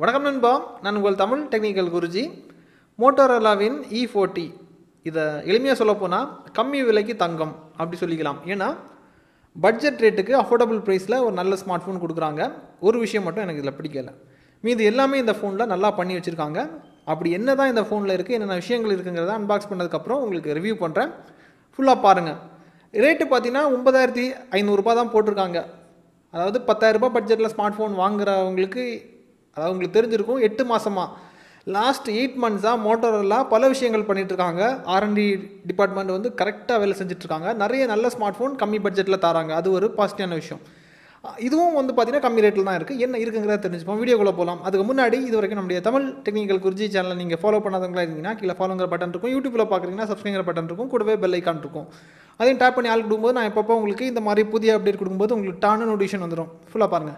வணக்கம் நண்பா நான் உங்கள் தமிழ் டெக்னிக்கல் குருஜி மோட்டோரோலாவின் இ ஃபோர்ட்டி இதை எளிமையாக சொல்லப்போனால் கம்மி விலைக்கு தங்கம் அப்படி சொல்லிக்கலாம் ஏன்னா பட்ஜெட் ரேட்டுக்கு அஃபோர்டபுள் ப்ரைஸில் ஒரு நல்ல ஸ்மார்ட் ஃபோன் கொடுக்குறாங்க ஒரு விஷயம் மட்டும் எனக்கு இதில் பிடிக்கல மீது எல்லாமே இந்த ஃபோனில் நல்லா பண்ணி வச்சுருக்காங்க அப்படி என்ன தான் இந்த ஃபோனில் இருக்குது என்னென்ன விஷயங்கள் இருக்குங்கிறத அன்பாக்ஸ் பண்ணதுக்கப்புறம் உங்களுக்கு ரிவ்யூ பண்ணுறேன் ஃபுல்லாக பாருங்கள் ரேட்டு பார்த்தீங்கன்னா ஒன்பதாயிரத்தி ஐநூறுரூபா தான் போட்டிருக்காங்க அதாவது பத்தாயிரரூபா பட்ஜெட்டில் ஸ்மார்ட் ஃபோன் வாங்குறவங்களுக்கு அதாவது உங்களுக்கு தெரிஞ்சிருக்கும் எட்டு மாதமா லாஸ்ட் எயிட் மந்த்ஸாக மோட்டோரெல்லாம் பல விஷயங்கள் பண்ணிட்டு இருக்காங்க ஆர்என்டி டிபார்ட்மெண்ட் வந்து கரெக்டாக வேலை செஞ்சுட்டு இருக்காங்க நிறைய நல்ல ஸ்மார்ட் ஃபோன் கம்மி பட்ஜெட்டில் தராங்க அது ஒரு பாசிட்டிவான விஷயம் அஹ் இதுவும் வந்து பார்த்தீங்கன்னா கம்மி ரேட்டில் தான் இருக்குது என்ன இருக்குங்கிறத தெரிஞ்சுப்போம் வீடியோக்குள்ளே போகலாம் அதுக்கு முன்னாடி இது வரைக்கும் நம்முடைய தமிழ் டெக்னிக்கல் குருஜி சேனலை நீங்கள் ஃபாலோ பண்ணாதவங்களா இருந்தீங்கன்னா கீழே ஃபாலோங்கிற பட்டன் இருக்கும் யூடியூப்பில் பார்க்குறீங்கன்னா சப்ஸ்கிரைங்கிற பட்டன் இருக்கும் கூடவே பெல் ஐக்கான் இருக்கும் அதையும் டேப் பண்ணி ஆள் கொடுக்கும்போது நான் எப்பப்போ உங்களுக்கு இந்த மாதிரி புதிய அப்டேட் கொடுக்கும்போது உங்களுக்கு டானு நோட்டிஃபிகேஷன் வந்துடும் ஃபுல்லாக பாருங்கள்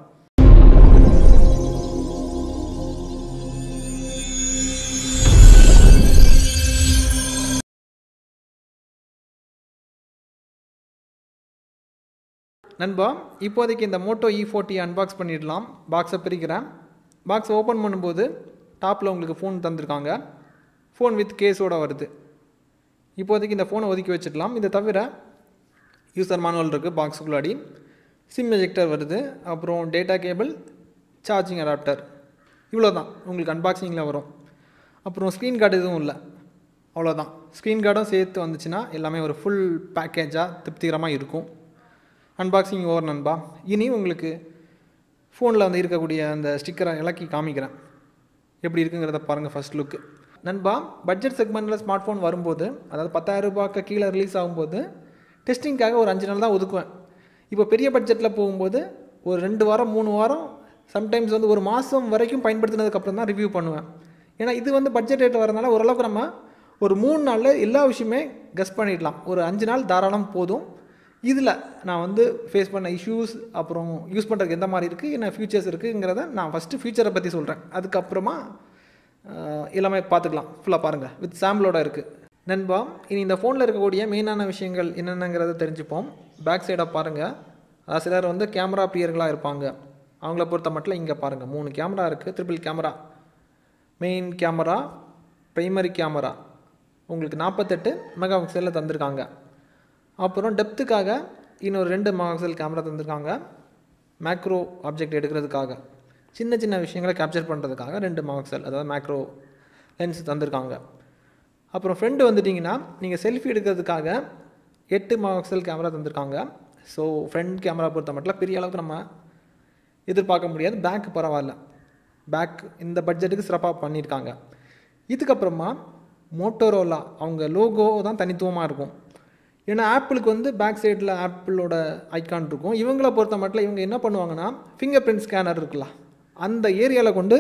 நண்பா இப்போதைக்கு இந்த மோட்டோ இ ஃபோர்ட்டி அன்பாக்ஸ் பண்ணிடலாம் பாக்ஸை பிரிக்கிறேன் பாக்ஸ் ஓப்பன் பண்ணும்போது டாப்பில் உங்களுக்கு ஃபோன் தந்திருக்காங்க ஃபோன் வித் கேஸோட வருது இப்போதைக்கு இந்த ஃபோனை ஒதுக்கி வச்சிடலாம் இதை தவிர யூசர் மேனுவல் இருக்குது பாக்ஸுக்குள்ளாடி சிம் எஜெக்டர் வருது அப்புறம் டேட்டா கேபிள் சார்ஜிங் அடாப்டர் இவ்வளோ தான் உங்களுக்கு அன்பாக்சிங்கில் வரும் அப்புறம் ஸ்க்ரீன் கார்டு எதுவும் இல்லை அவ்வளோதான் ஸ்க்ரீன் கார்டும் சேர்த்து வந்துச்சுன்னா எல்லாமே ஒரு ஃபுல் பேக்கேஜாக திருப்திகரமாக இருக்கும் அன்பாக்சிங் ஓவர் நண்பா இனி உங்களுக்கு ஃபோனில் வந்து இருக்கக்கூடிய அந்த ஸ்டிக்கரை இலக்கி காமிக்கிறேன் எப்படி இருக்குங்கிறத பாருங்கள் ஃபர்ஸ்ட் லுக்கு நண்பா பட்ஜெட் செக்மெண்ட்டில் ஸ்மார்ட் ஃபோன் வரும்போது அதாவது பத்தாயிரம் ரூபாய்க்கு கீழே ரிலீஸ் ஆகும்போது டெஸ்டிங்காக ஒரு அஞ்சு நாள் தான் ஒதுக்குவேன் இப்போ பெரிய பட்ஜெட்டில் போகும்போது ஒரு ரெண்டு வாரம் மூணு வாரம் சம்டைம்ஸ் வந்து ஒரு மாதம் வரைக்கும் பயன்படுத்தினதுக்கப்புறம் தான் ரிவ்யூ பண்ணுவேன் ஏன்னா இது வந்து பட்ஜெட் ரேட் வரதுனால ஓரளவுக்கு நம்ம ஒரு மூணு நாளில் எல்லா விஷயமே கெஸ் பண்ணிடலாம் ஒரு அஞ்சு நாள் தாராளம் போதும் இதில் நான் வந்து ஃபேஸ் பண்ண இஷ்யூஸ் அப்புறம் யூஸ் பண்ணுறதுக்கு எந்த மாதிரி இருக்குது என்ன ஃபியூச்சர்ஸ் இருக்குங்கிறத நான் ஃபஸ்ட்டு ஃபியூச்சரை பற்றி சொல்கிறேன் அதுக்கப்புறமா ஆஹ், எல்லாமே பார்த்துக்கலாம் ஃபுல்லாக பாருங்கள் வித் சாம்பிளோட இருக்குது நண்பா இனி இந்த ஃபோனில் இருக்கக்கூடிய மெயினான விஷயங்கள் என்னென்னங்கிறத தெரிஞ்சுப்போம் பேக் சைடாக பாருங்கள் அதாவது சிலர் வந்து கேமரா பிரியர்களாக இருப்பாங்க அவங்கள பொறுத்த மட்டும் இங்கே பாருங்கள் மூணு கேமரா இருக்குது triple camera main camera primary camera உங்களுக்கு நாற்பத்தெட்டு மெகா பிக்சலில் தந்திருக்காங்க அப்புறம் டெப்த்துக்காக இன்னொரு ரெண்டு மெகாபிக்சல் கேமரா தந்திருக்காங்க மேக்ரோ ஆப்ஜெக்ட் எடுக்கிறதுக்காக சின்ன சின்ன விஷயங்களை கேப்சர் பண்ணுறதுக்காக ரெண்டு மெகாபிக்சல் அதாவது மேக்ரோ லென்ஸ் தந்திருக்காங்க அப்புறம் ஃப்ரெண்டு வந்துட்டிங்கன்னா நீங்கள் செல்ஃபி எடுக்கிறதுக்காக எட்டு மெகாபிக்சல் கேமரா தந்திருக்காங்க ஸோ ஃப்ரண்ட் கேமரா பொறுத்த மட்டும் பெரிய அளவுக்கு நம்ம எதிர்பார்க்க முடியாது பேக் பரவாயில்ல பேக் இந்த பட்ஜெட்டுக்கு சிறப்பாக பண்ணியிருக்காங்க இதுக்கப்புறமா மோட்டோரோலா அவங்க லோகோ தான் தனித்துவமாக இருக்கும் ஏன்னா ஆப்பிளுக்கு வந்து பேக் சைடில் ஆப்பிளோட ஐக்கான் இருக்கும் இவங்கள பொறுத்த மட்டும் இவங்க என்ன பண்ணுவாங்கன்னா ஃபிங்கர் பிரிண்ட் ஸ்கேனர் இருக்குல்ல அந்த ஏரியாவில் கொண்டு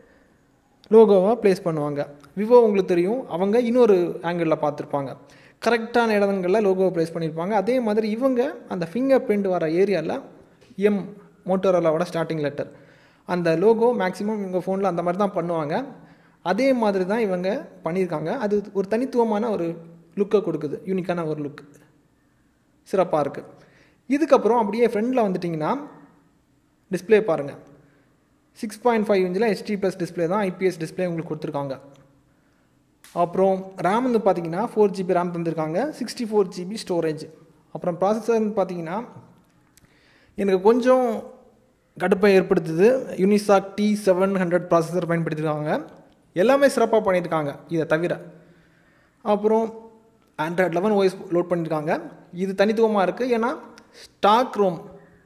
லோகோவை ப்ளேஸ் பண்ணுவாங்க விவோ உங்களுக்கு தெரியும் அவங்க இன்னொரு ஆங்கிளில் பார்த்துருப்பாங்க கரெக்டான இடங்களில் லோகோவை ப்ளேஸ் பண்ணியிருப்பாங்க அதே மாதிரி இவங்க அந்த ஃபிங்கர் பிரிண்ட் வர ஏரியாவில் எம் மோட்டோரோலாவோட ஸ்டார்டிங் லெட்டர் அந்த லோகோ மேக்ஸிமம் இவங்க ஃபோனில் அந்த மாதிரி தான் பண்ணுவாங்க அதே மாதிரி தான் இவங்க பண்ணியிருக்காங்க அது ஒரு தனித்துவமான ஒரு லுக்கை கொடுக்குது யூனிக்கான ஒரு லுக் சிறப்பாக இருக்குது இதுக்கப்புறம் அப்படியே ஃப்ரெண்டில் வந்துட்டிங்கன்னா டிஸ்ப்ளே பாருங்கள் சிக்ஸ் பாயிண்ட் ஃபைவ் இன்ச்சில் ஹெச்டி ப்ளஸ் டிஸ்பிளே தான் ஐபிஎஸ் டிஸ்பிளே உங்களுக்கு கொடுத்துருக்காங்க அப்புறம் ரேம் வந்து பார்த்தீங்கன்னா ஃபோர் ஜிபி ரேம் தந்திருக்காங்க சிக்ஸ்டி ஃபோர் ஜிபி ஸ்டோரேஜ் அப்புறம் ப்ராசஸர்னு பார்த்தீங்கன்னா எனக்கு கொஞ்சம் கடுப்பை ஏற்படுத்துது Unisoc T seven hundred processor பயன்படுத்தியிருக்காங்க எல்லாமே சிறப்பாக பண்ணியிருக்காங்க இதை தவிர அப்புறம் ஆண்ட்ராய்ட் லெவன் ஓஎஸ் லோட் பண்ணியிருக்காங்க இது தனித்துவமாக இருக்குது ஏன்னா ஸ்டாக் ரோம்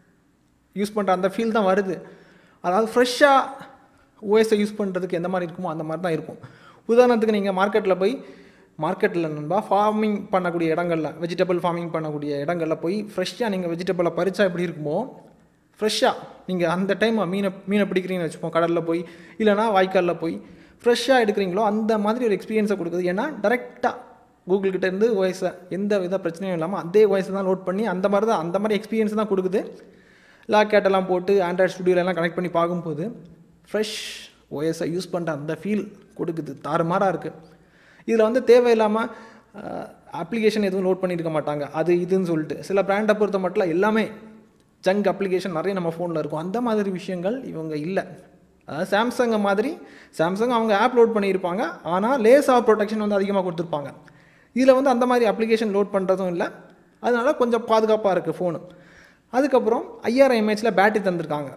யூஸ் பண்ணுற அந்த ஃபீல் தான் வருது அதாவது ஃப்ரெஷ்ஷாக ஓஎஸை யூஸ் பண்ணுறதுக்கு எந்த மாதிரி இருக்குமோ அந்த மாதிரி தான் இருக்கும் உதாரணத்துக்கு நீங்கள் மார்க்கெட்டில் போய் மார்க்கெட்டில் நண்பா ஃபார்மிங் பண்ணக்கூடிய இடங்களில் வெஜிடபிள் ஃபார்மிங் பண்ணக்கூடிய இடங்களில் போய் ஃப்ரெஷ்ஷாக நீங்கள் வெஜிடபிளை பறிச்சா எப்படி இருக்குமோ ஃப்ரெஷ்ஷாக நீங்கள் அந்த டைம் மீனை மீனை பிடிக்கிறீங்கன்னு வச்சுப்போம் கடலில் போய் இல்லைனா வாய்க்காலில் போய் ஃப்ரெஷ்ஷாக எடுக்கிறீங்களோ அந்த மாதிரி ஒரு எக்ஸ்பீரியன்ஸை கொடுக்குது ஏன்னா டேரெக்டாக கூகுள் கிட்ட இருந்து ஓஎஸை எந்த வித பிரச்சனையும் இல்லாமல் அதே ஓஎஸை தான் லோட் பண்ணி அந்த மாதிரி தான் அந்த மாதிரி எக்ஸ்பீரியன்ஸ் தான் கொடுக்குது லாக் கேட்டெல்லாம் போட்டு ஆண்ட்ராய்ட் ஸ்டுடியோலலாம் கனெக்ட் பண்ணி பார்க்கும்போது ஃப்ரெஷ் ஓஎஸை யூஸ் பண்ணுற அந்த ஃபீல் கொடுக்குது தாறுமாறாக இருக்குது இதில் வந்து தேவையில்லாமல் அப்ளிகேஷன் எதுவும் லோட் பண்ணியிருக்க மாட்டாங்க அது இதுன்னு சொல்லிட்டு சில பிராண்டை பொறுத்த மட்டும் எல்லாமே ஜங்க் அப்ளிகேஷன் நிறைய நம்ம ஃபோனில் இருக்கும் அந்த மாதிரி விஷயங்கள் இவங்க இல்லை அதாவது சாம்சங்கை மாதிரி சாம்சங் அவங்க ஆப் லோட் பண்ணியிருப்பாங்க ஆனால் லேஸ் ஆஃப் ப்ரொடெக்ஷன் வந்து அதிகமாக கொடுத்துருப்பாங்க இதில் வந்து அந்த மாதிரி அப்ளிகேஷன் லோட் பண்ணுறதும் இல்லை அதனால கொஞ்சம் பாதுகாப்பாக இருக்குது ஃபோனு அதுக்கப்புறம் ஐயாயிரம் எம்ஏஹெச்சில் பேட்டரி தந்திருக்காங்க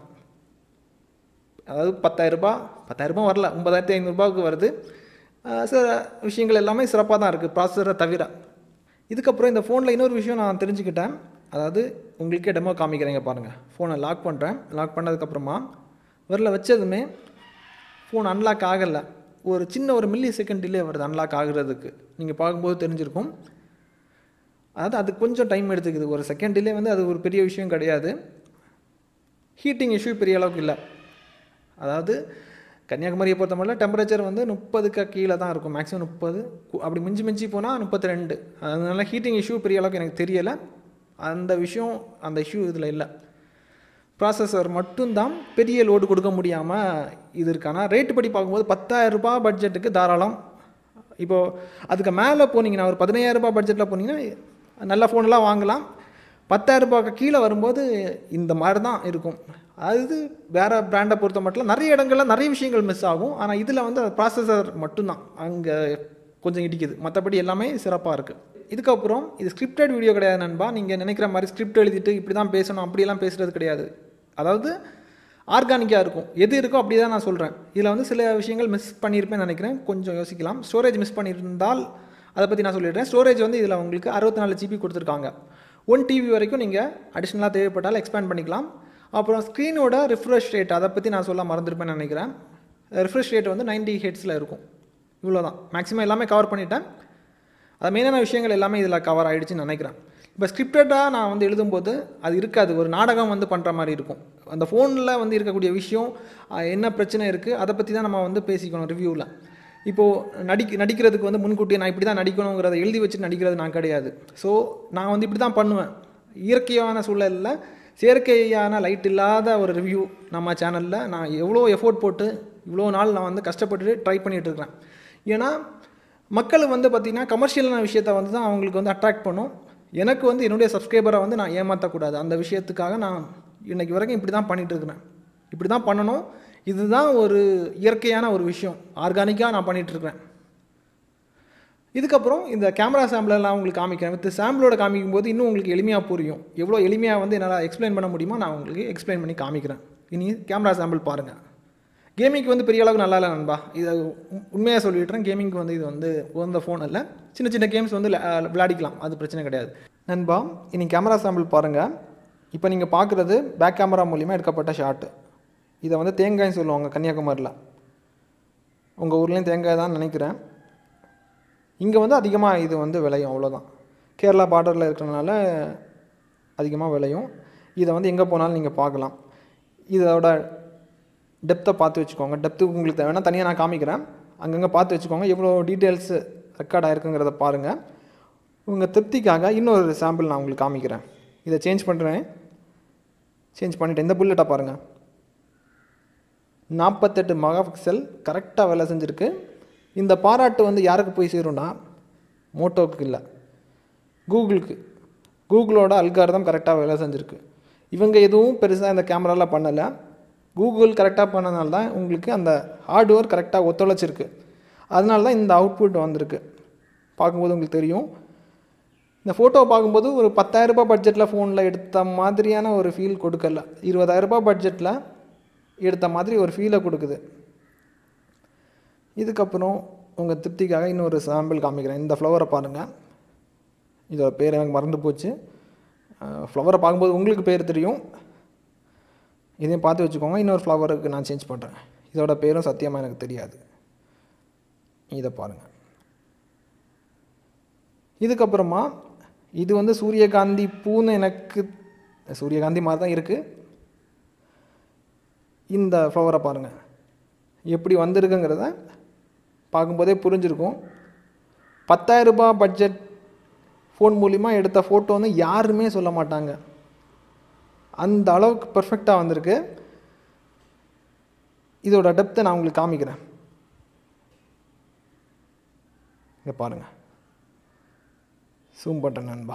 அதாவது பத்தாயிரரூபா பத்தாயிரரூபா வரல ஒன்பதாயிரத்தி ஐநூறுரூபாவுக்கு வருது அஹ் சில விஷயங்கள் எல்லாமே சிறப்பாக தான் இருக்குது ப்ராசஸரை தவிர இதுக்கப்புறம் இந்த ஃபோனில் இன்னொரு விஷயம் நான் தெரிஞ்சுக்கிட்டேன் அதாவது உங்களுக்கே டெமோ காமிக்கிறேங்க பாருங்கள் ஃபோனை லாக் பண்ணுறேன் லாக் பண்ணதுக்கப்புறமா வரல வச்சதுமே ஃபோன் அன்லாக் ஆகலை ஒரு சின்ன ஒரு மில்லி செகண்ட் டிலே வருது அன்லாக் ஆகுறதுக்கு நீங்கள் பார்க்கும்போது தெரிஞ்சிருக்கும் அதாவது அது கொஞ்சம் டைம் எடுத்துக்குது ஒரு செகண்ட் டிலே வந்து அது ஒரு பெரிய விஷயம் கிடையாது ஹீட்டிங் இஷ்யூ பெரிய அளவுக்கு இல்லை அதாவது கன்னியாகுமரியை பொறுத்த மட்டும் டெம்பரேச்சர் வந்து முப்பதுக்கு கீழே தான் இருக்கும் மேக்ஸிமம் முப்பது அப்படி மிஞ்சி மிஞ்சி போனால் முப்பத்தி ரெண்டு அதனால ஹீட்டிங் இஷ்யூ பெரிய அளவுக்கு எனக்கு தெரியலை அந்த விஷயம் அந்த இஷ்யூ இதில் இல்லை ப்ராசஸர் மட்டும்தான் பெரிய லோடு கொடுக்க முடியாமல் இது இருக்கு ஆனால் ரேட்டு படி பார்க்கும்போது 10000 ரூபாய் பட்ஜெட்டுக்கு தாராளம் இப்போது அதுக்கு மேலே போனீங்கன்னா ஒரு 15000 ரூபாய் பட்ஜெட்டில் போனீங்கன்னா நல்ல ஃபோனெல்லாம் வாங்கலாம் 10000 ரூபாய்க்கு கீழே வரும்போது இந்த மாதிரி தான் இருக்கும் அது வேறு பிராண்டை பொறுத்த மட்டும் நிறைய இடங்கள்ல நிறைய விஷயங்கள் மிஸ் ஆகும் ஆனால் இதில் வந்து ப்ராசஸர் மட்டும்தான் அங்கே கொஞ்சம் இடிக்குது மற்றபடி எல்லாமே சிறப்பாக இருக்குது இதுக்கப்புறம் இது ஸ்கிரிப்டட் வீடியோ கிடையாது நண்பா நீங்கள் நினைக்கிற மாதிரி ஸ்கிரிப்ட் எழுதிட்டு இப்படி தான் பேசணும் அப்படியெல்லாம் பேசுகிறது கிடையாது அதாவது ஆர்கானிக்காக இருக்கும் எது இருக்கோ அப்படி தான் நான் சொல்கிறேன் இதில் வந்து சில விஷயங்கள் மிஸ் பண்ணியிருப்பேன்னு நினைக்கிறேன் கொஞ்சம் யோசிக்கலாம் ஸ்டோரேஜ் மிஸ் பண்ணியிருந்தால் அதை பற்றி நான் சொல்லிடுறேன் ஸ்டோரேஜ் வந்து இதில் உங்களுக்கு அறுபத்தி நாலு ஜிபி கொடுத்துருக்காங்க ஒன் டிவி வரைக்கும் நீங்கள் அடிஷ்னலாக தேவைப்பட்டால் எக்ஸ்பேண்ட் பண்ணிக்கலாம் அப்புறம் ஸ்க்ரீனோட ரிஃப்ரெஷ் ரேட் அதை பற்றி நான் சொல்ல மறந்துருப்பேன்னு நினைக்கிறேன் ரிஃப்ரெஷ் ரேட் வந்து 90 ஹெட்ஸில் இருக்கும் இவ்வளோ தான் மேக்ஸிமம் எல்லாமே கவர் பண்ணிட்டேன் அது மெயினான விஷயங்கள் எல்லாமே இதில் கவர் ஆகிடுச்சின்னு நினைக்கிறேன் இப்போ ஸ்கிரிப்டடாக நான் வந்து எழுதும்போது அது இருக்காது ஒரு நாடகம் வந்து பண்ணுற மாதிரி இருக்கும் அந்த ஃபோனில் வந்து இருக்கக்கூடிய விஷயம் அஹ், என்ன பிரச்சனை இருக்குது அதை பற்றி தான் நம்ம வந்து பேசிக்கணும் ரிவ்யூவில் இப்போது நடிக்க நடிக்கிறதுக்கு வந்து முன்கூட்டியே நான் இப்படி தான் நடிக்கணுங்கிறத எழுதி வச்சு நடிக்கிறது நான் கிடையாது ஸோ நான் வந்து இப்படி தான் பண்ணுவேன் இயற்கையான சூழலில் செயற்கையான லைட் இல்லாத ஒரு ரிவ்யூ நம்ம சேனலில் நான் எவ்வளோ எஃபோர்ட் போட்டு இவ்வளோ நாள் நான் வந்து கஷ்டப்பட்டு ட்ரை பண்ணிகிட்டு இருக்கிறேன் ஏன்னா மக்கள் வந்து பார்த்திங்கன்னா கமர்ஷியலான விஷயத்த வந்து தான் அவங்களுக்கு வந்து அட்ராக்ட் பண்ணும் எனக்கு வந்து என்னுடைய சப்ஸ்கிரைபரை வந்து நான் ஏமாற்றக்கூடாது அந்த விஷயத்துக்காக நான் இன்னைக்கு வரைக்கும் இப்படி தான் பண்ணிகிட்டு இருக்கிறேன் இப்படி தான் பண்ணணும் இதுதான் ஒரு இயற்கையான ஒரு விஷயம் ஆர்கானிக்காக நான் பண்ணிகிட்டு இருக்கிறேன் இதுக்கப்புறம் இந்த கேமரா சாம்பிளெல்லாம் உங்களுக்கு காமிக்கிறேன் வித் சாம்பிளோட காமிக்கும்போது இன்னும் உங்களுக்கு எளிமையாக புரியும் எவ்வளோ எளிமையாக வந்து என்னால் எக்ஸ்பிளைன் பண்ண முடியுமோ நான் உங்களுக்கு எக்ஸ்பிளைன் பண்ணி காமிக்கிறேன் இனி கேமரா சாம்பிள் பாருங்கள் கேமிங்க்கு வந்து பெரிய அளவுக்கு நல்லா இல்லை நண்பா இதை உ- உண்மையாக சொல்லிடுறேன் கேமிங்க்கு வந்து இது வந்து உகந்த ஃபோன் அல்ல சின்ன சின்ன கேம்ஸ் வந்து விளா- விளையாடிக்கலாம் அது பிரச்சனை கிடையாது நண்பா இனி கேமரா சாம்பிள் பாருங்கள் இப்போ நீங்கள் பார்க்குறது பேக் கேமரா மூலிமா எடுக்கப்பட்ட ஷாட்டு இதை வந்து தேங்காய்னு சொல்லுவாங்க கன்னியாகுமரியில் உங்கள் ஊர்லேயும் தேங்காய் தான் நினைக்கிறேன் இங்கே வந்து அதிகமாக இது வந்து விளையும் அவ்வளோதான் கேரளா பார்டரில் இருக்கிறனால அதிகமாக விளையும் இதை வந்து எங்கே போனாலும் நீங்கள் பார்க்கலாம் இதோட டெப்த்தை பார்த்து வச்சுக்கோங்க டெப்த்து உங்களுக்கு தேவைன்னா தனியாக நான் காமிக்கிறேன் அங்கங்கே பார்த்து வச்சுக்கோங்க எவ்வளோ டீட்டெயில்ஸ் ரெக்கார்ட் ஆயிருக்குங்கிறத பாருங்கள் உங்கள் திருப்திக்காக இன்னொரு சாம்பிள் நான் உங்களுக்கு காமிக்கிறேன் இதை சேஞ்ச் பண்ணுறேன் சேஞ்ச் பண்ணிவிட்டேன் இந்த புல்லட்டை பாருங்கள் நாற்பத்தெட்டு மெகா பிக்சல் கரெக்டாக வேலை செஞ்சுருக்கு இந்த பாராட்டு வந்து யாருக்கு போய் சேரும்னா மோட்டோவுக்கு இல்லை கூகுளுக்கு கூகுளோட அல்காரதம் கரெக்டாக வேலை செஞ்சுருக்கு இவங்க எதுவும் பெருசாக இந்த கேமராவில் பண்ணலை கூகுள் கரெக்டாக பண்ணனால தான் உங்களுக்கு அந்த ஹார்ட்வேர் கரெக்டாக ஒத்துழைச்சிருக்கு அதனால தான் இந்த அவுட்புட் வந்திருக்கு பார்க்கும்போது உங்களுக்கு தெரியும் இந்த ஃபோட்டோ பார்க்கும்போது ஒரு 10000 ரூபாய் பட்ஜெட்டில் ஃபோனில் எடுத்த மாதிரியான ஒரு ஃபீல் கொடுக்கல 20000 ரூபாய் பட்ஜெட்டில் எடுத்த மாதிரி ஒரு ஃபீலை கொடுக்குது இதுக்கப்புறம் உங்கள் திருப்திக்காக இன்னொரு சாம்பிள் காமிக்கிறேன் இந்த ஃப்ளவரை பாருங்கள் இதோட பேர் எனக்கு மறந்து போச்சு ஃப்ளவரை பார்க்கும்போது உங்களுக்கு பேர் தெரியும் இதையும் பார்த்து வச்சுக்கோங்க இன்னொரு ஃப்ளவருக்கு நான் சேஞ்ச் பண்ணுறேன் இதோட பேரும் சத்தியமாக எனக்கு தெரியாது இதை பாருங்கள் இதுக்கப்புறமா இது வந்து சூரியகாந்தி பூன்னு எனக்கு சூரியகாந்தி மாதிரி தான் இருக்குது இந்த ஃப்ளவரை பாருங்கள் எப்படி வந்திருக்குங்கிறத பார்க்கும்போதே புரிஞ்சிருக்கும் 10000 ரூபாய் பட்ஜெட் ஃபோன் மூலிமா எடுத்த ஃபோட்டோ வந்து யாருமே சொல்ல மாட்டாங்க அந்த அளவுக்கு பெர்ஃபெக்டாக வந்திருக்கு இதோட டெப்த்தை நான் உங்களுக்கு காமிக்கிறேன் இங்கே பாருங்கள் ஜூம் பண்ணுறேன் நண்பா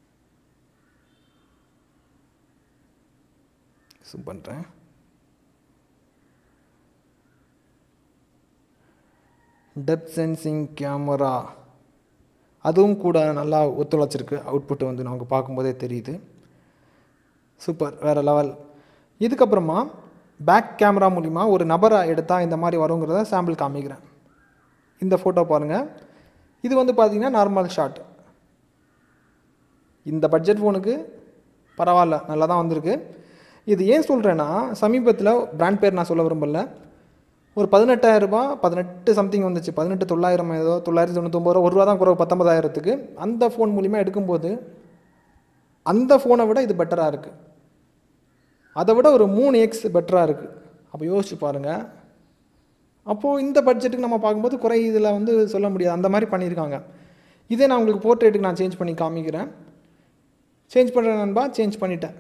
ஜூம் பண்ணுறேன் டெப்த் சென்சிங் கேமரா அதுவும் கூட நல்லா ஒத்துழைச்சிருக்கு அவுட்புட் வந்து நமக்கு பார்க்கும்போதே தெரியுது சூப்பர் வேறு லெவல் இதுக்கப்புறமா பேக் கேமரா மூலிமா ஒரு நபரை எடுத்தால் இந்த மாதிரி வருங்கிறத சாம்பிள் காமிக்கிறேன் இந்த ஃபோட்டோ பாருங்கள் இது வந்து பார்த்திங்கன்னா நார்மல் ஷாட் இந்த பட்ஜெட் ஃபோனுக்கு பரவாயில்ல நல்லா தான் வந்திருக்கு இது ஏன் சொல்கிறேன்னா சமீபத்தில் பிராண்ட் பேர் நான் சொல்ல விரும்பல ஒரு பதினெட்டாயிரம் ரூபாய் பதினெட்டு சம்திங் வந்துச்சு பதினெட்டு தொள்ளாயிரம் ஏதோ தொள்ளாயிரத்தி தொண்ணூத்தொம்பது ரூபா ஒரு ரூபா தான் குறைவு பத்தொன்பதாயிரத்துக்கு அந்த ஃபோன் மூலிமா எடுக்கும்போது அந்த ஃபோனை விட இது பெட்டராக இருக்குது அதை விட ஒரு மூணு எக்ஸ் பெட்டராக இருக்குது அப்போ யோசிச்சு பாருங்கள் அப்போது இந்த பட்ஜெட்டுக்கு நம்ம பார்க்கும்போது குறை இதில் வந்து சொல்ல முடியாது அந்த மாதிரி பண்ணியிருக்காங்க இதே நான் உங்களுக்கு போர்ட்ரேட்டுக்கு நான் சேஞ்ச் பண்ணி காமிக்கிறேன் சேஞ்ச் பண்ணுறேன் நண்பா சேஞ்ச் பண்ணிட்டேன்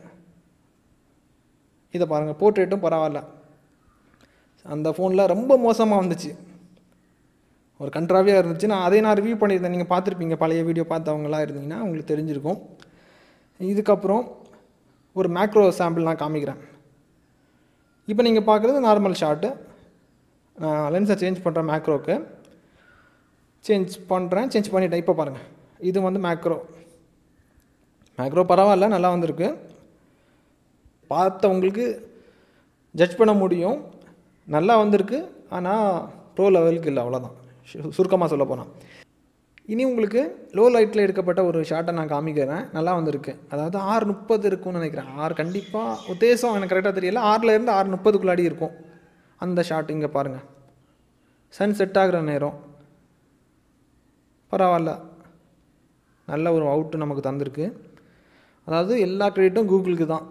இதை பாருங்கள் போர்ட்ரேட்டும் பரவாயில்ல அந்த ஃபோனில் ரொம்ப மோசமாக வந்துச்சு ஒரு கண்ட்ராவியாக இருந்துச்சு நான் அதே நான் ரிவ்யூ பண்ணியிருந்தேன் நீங்கள் பார்த்துருப்பீங்க பழைய வீடியோ பார்த்தவங்களாம் இருந்தீங்கன்னா உங்களுக்கு தெரிஞ்சிருக்கும் இதுக்கப்புறம் ஒரு மேக்ரோ சாம்பிள் நான் காமிக்கிறேன் இப்போ நீங்கள் பார்க்குறது நார்மல் ஷாட்டு நான் லென்ஸை சேஞ்ச் பண்ணுறேன் மேக்ரோக்கு சேஞ்ச் பண்ணுறேன் சேஞ்ச் பண்ணிட்டேன் இப்போ பாருங்கள் இது வந்து மேக்ரோ மேக்ரோ பரவாயில்ல நல்லா வந்திருக்கு பார்த்தவங்களுக்கு ஜட்ஜ் பண்ண முடியும் நல்லா வந்திருக்கு ஆனால் ப்ரோ லெவலுக்கு இல்லை அவ்வளோதான் சுருக்கமாக சொல்ல போனால் இனி உங்களுக்கு லோ லைட்டில் எடுக்கப்பட்ட ஒரு ஷாட்டை நான் காமிக்கிறேன் நல்லா வந்திருக்கு அதாவது ஆறு முப்பது இருக்கும்னு நினைக்கிறேன் ஆறு கண்டிப்பாக உத்தேசம் எனக்கு கரெக்டாக தெரியல ஆறுலேருந்து ஆறு முப்பதுக்குள்ளாடி இருக்கும் அந்த ஷாட் இங்கே பாருங்கள் சன் செட் ஆகிற நேரம் பரவாயில்ல நல்ல ஒரு அவுட்டு நமக்கு தந்திருக்கு அதாவது எல்லா கிரெடிட்டும் கூகுளுக்கு தான்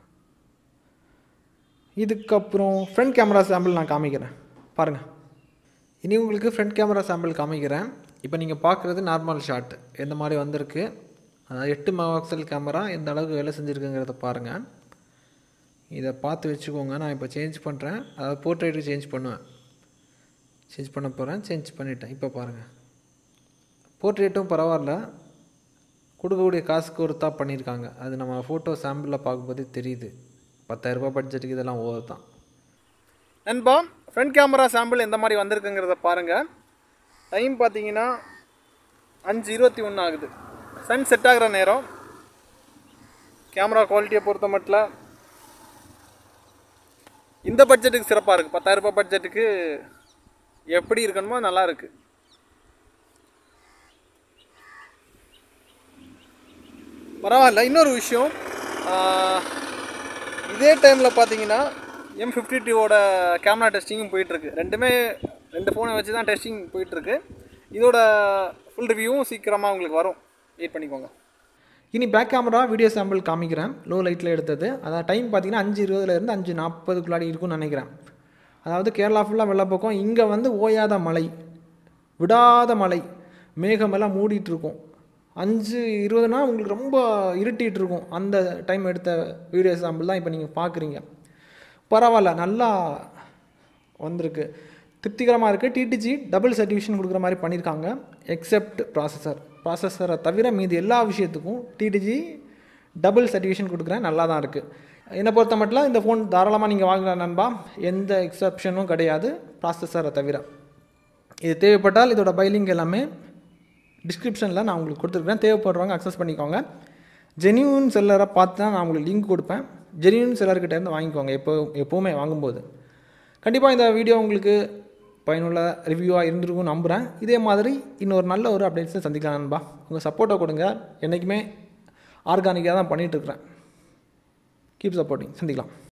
இதுக்கப்புறம் ஃப்ரண்ட் கேமரா சாம்பிள் நான் காமிக்கிறேன் பாருங்கள் இனி உங்களுக்கு ஃப்ரண்ட் கேமரா சாம்பிள் காமிக்கிறேன் இப்போ நீங்கள் பார்க்குறது நார்மல் ஷாட் எந்த மாதிரி வந்திருக்கு அதாவது எட்டு மெகாபிக்சல் கேமரா எந்த அளவுக்கு வேலை செஞ்சுருக்குங்கிறத பாருங்கள் இதை பார்த்து வச்சுக்கோங்க நான் இப்போ சேஞ்ச் பண்ணுறேன் அதாவது போர்ட்ரேட்டு சேஞ்ச் பண்ணுவேன் சேஞ்ச் பண்ண போகிறேன் சேஞ்ச் பண்ணிட்டேன் இப்போ பாருங்கள் போர்ட்ரேட்டும் பரவாயில்ல கொடுக்கக்கூடிய காசுக்கு ஒருத்தா பண்ணியிருக்காங்க அது நம்ம ஃபோட்டோ சாம்பிளில் பார்க்கும்போதே தெரியுது பத்தாயிரரூபா பட்ஜெட்டுக்கு இதெல்லாம் ஓவர் தான் நண்பா ஃப்ரண்ட் கேமரா சாம்பிள் எந்த மாதிரி வந்திருக்குங்கிறத பாருங்கள் டைம் பார்த்தீங்கன்னா அஞ்சு இருபத்தி ஒன்று ஆகுது சன் செட் ஆகிற நேரம் கேமரா குவாலிட்டியை பொறுத்த மட்டும் இந்த பட்ஜெட்டுக்கு சிறப்பாக இருக்குது பத்தாயிரரூபா பட்ஜெட்டுக்கு எப்படி இருக்கணுமோ நல்லா இருக்குது பரவாயில்ல இன்னொரு விஷயம் ஆஹ், இதே டைமில் பார்த்தீங்கன்னா எம் ஃபிஃப்டி டூவோட கேமரா டெஸ்டிங்கும் போயிட்டுருக்கு ரெண்டுமே ரெண்டு ஃபோனை வச்சு தான் டெஸ்டிங் போயிட்டுருக்கு இதோட ஃபுல் ரிவ்யூவும் சீக்கிரமாக உங்களுக்கு வரும் வெயிட் பண்ணிக்கோங்க இனி பேக் கேமரா வீடியோ சாம்பிள் காமிக்கிறேன் லோ லைட்டில் எடுத்தது அதாவது டைம் பார்த்தீங்கன்னா அஞ்சு இருபதுலேருந்து அஞ்சு நாற்பதுக்குள்ளாடி இருக்கும்னு நினைக்கிறேன் அதாவது கேரளா ஃபுல்லாக வெள்ளப்பக்கம் இங்கே வந்து ஓயாத மழை விடாத மழை மேகமெல்லாம் மூடிட்டு இருக்கும் அஞ்சு இருபதுனா உங்களுக்கு ரொம்ப இருட்டிட்டு இருக்கும் அந்த டைம் எடுத்த வீடியோ சாம்பிள் தான் இப்போ நீங்கள் பார்க்குறீங்க பரவாயில்ல நல்லா வந்திருக்கு திருப்திகரமாக இருக்குது டிடிஜி டபுள் சர்டிஃபிகேஷன் கொடுக்குற மாதிரி பண்ணியிருக்காங்க எக்ஸப்ட் ப்ராசஸர் ப்ராசஸரை தவிர மீதி எல்லா விஷயத்துக்கும் டிடிஜி டபுள் சர்டிஃபிகேஷன் கொடுக்குறேன் நல்லா தான் இருக்குது என்னை பொறுத்த மட்டும் இந்த ஃபோன் தாராளமாக நீங்கள் வாங்கலாம் நண்பா எந்த எக்ஸப்ஷனும் கிடையாது ப்ராசஸரை தவிர இது தேவைப்பட்டால் இதோட பைலிங் எல்லாமே டிஸ்கிரிப்ஷனில் நான் உங்களுக்கு கொடுத்துருக்கேன் தேவைப்படுறவங்க அக்சஸ் பண்ணிக்கோங்க ஜெனியூன் செல்லரை பார்த்து தான் நான் உங்களுக்கு லிங்க் கொடுப்பேன் ஜெனியூன் செல்லர்கிட்ட இருந்து வாங்கிக்கோங்க எப்போ எப்போவுமே வாங்கும்போது கண்டிப்பாக இந்த வீடியோ உங்களுக்கு பயனுள்ள ரிவ்யூவாக இருந்திருக்கும் நம்புகிறேன் இதே மாதிரி இன்னொரு நல்ல ஒரு அப்டேட்ஸை சந்திக்கலாம் நண்பா உங்கள் சப்போர்ட்டை கொடுங்க என்றைக்குமே ஆர்கானிக்காக தான் பண்ணிகிட்ருக்குறேன் கீப் சப்போர்ட்டிங் சந்திக்கலாம்